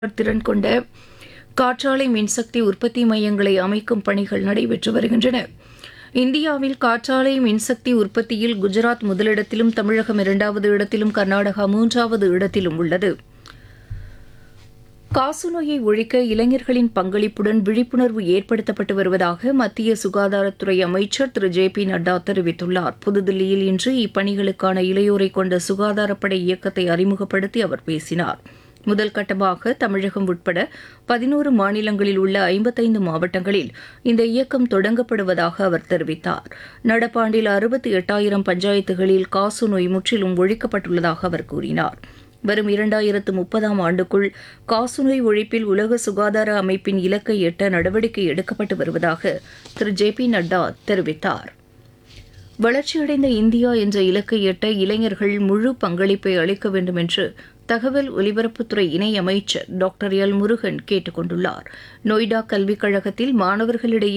திறன் கொண்ட காற்றாலை மின்சக்தி உற்பத்தி மையங்களை அமைக்கும் பணிகள் நடைபெற்று வருகின்றன இந்தியாவில் காற்றாலை மின்சக்தி உற்பத்தியில் குஜராத் முதலிடத்திலும் தமிழகம் இரண்டாவது இடத்திலும் கர்நாடகா மூன்றாவது இடத்திலும் உள்ளது காசநோயை ஒழிக்க இளைஞர்களின் பங்களிப்புடன் விழிப்புணர்வு ஏற்படுத்தப்பட்டு வருவதாக மத்திய சுகாதாரத்துறை அமைச்சர் திரு ஜே பி நட்டா தெரிவித்துள்ளார் புதுதில்லியில் இன்று இப்பணிகளுக்கான இளையோரை கொண்ட சுகாதாரப்படை இயக்கத்தை அறிமுகப்படுத்தி அவர் பேசினார் முதல் கட்டமாக தமிழகம் உட்பட பதினோரு மாநிலங்களில் உள்ள ஐம்பத்தைந்து மாவட்டங்களில் இந்த இயக்கம் தொடங்கப்படுவதாக அவர் தெரிவித்தார் நடப்பாண்டில் அறுபத்தி எட்டாயிரம் பஞ்சாயத்துகளில் காசநோய் முற்றிலும் ஒழிக்கப்பட்டுள்ளதாக அவர் கூறினார் வரும் இரண்டாயிரத்து முப்பதாம் ஆண்டுக்குள் காசநோய் ஒழிப்பில் உலக சுகாதார அமைப்பின் இலக்கை எட்ட நடவடிக்கை எடுக்கப்பட்டு வருவதாக திரு ஜே பி நட்டா தெரிவித்தார் வளர்ச்சியடைந்த இந்தியா என்ற இலக்கை எட்ட இளைஞர்கள் முழு பங்களிப்பை அளிக்க வேண்டும் என்று தகவல் ஒலிபரப்புத்துறை இணையமைச்சர் டாக்டர் எல் முருகன் கேட்டுக் கொண்டுள்ளார் நொய்டா கல்விக் கழகத்தில் மாணவர்களிடையே